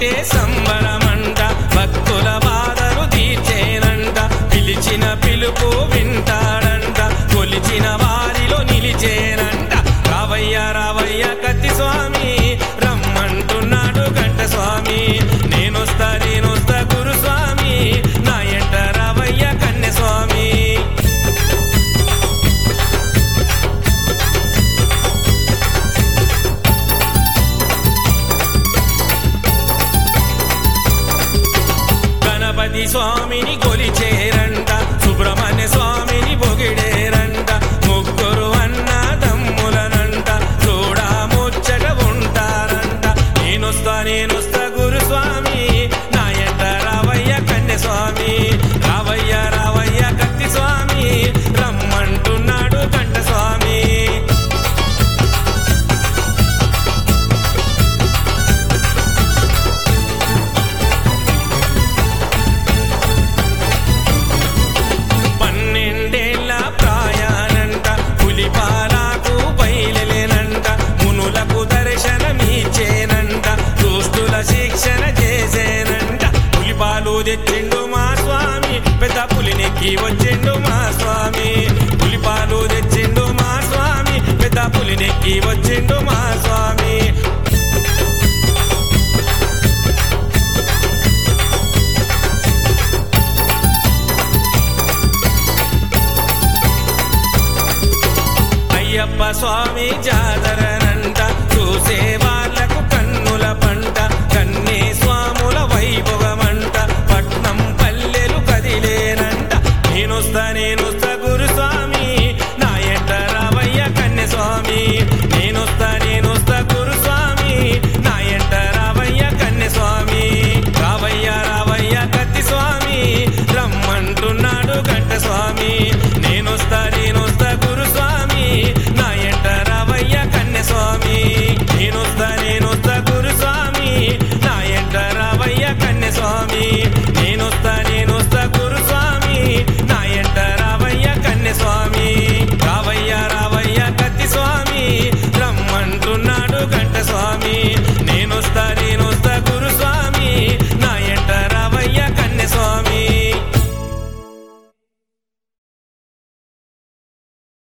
ఉంటే సంబరమంట భక్తుల బాధలు తీర్చేనంట పిలిచిన పిలుపు వింటాడంట కొలిచిన వారిలో నిలిచేనంట రావయ్య రావయ్య కత్తి స్వామి రమ్మంటున్నాడు గంట స్వామి నేనొస్తా నేనొస్తా గురుస్వామి నా ఎంట రావయ్య కన్య స్వామి గణపతి స్వామిని కొలిచేరంట సుబ్రహ్మణ్య స్వామిని పొగిడేరంట ముగ్గురు అన్న తమ్ములనంట చూడా ముచ్చట ఉంటారంట నేనొస్తా నేనొస్తా గురుస్వామి నా ఎంట రావయ్య కన్య స్వామి రావయ్య రావయ్య కత్తి స్వామి రమ్మంటున్నాడు కంట స్వామి పన్నెండేళ్ల ప్రాయానంట పులిపాలకు బయలులేనంట మునులకు దర్శనమిచ్చేనంట దుష్టుల శిక్షణ చేసేనంట పులిపాలు తెచ్చిండు మా స్వామి పెద్ద పులినెక్కి వచ్చిండు మా స్వామి పులిపాలు తెచ్చిండు మా స్వామి పెద్ద పులినెక్కి వచ్చిండు మా స్వామి అయ్యప్ప స్వామి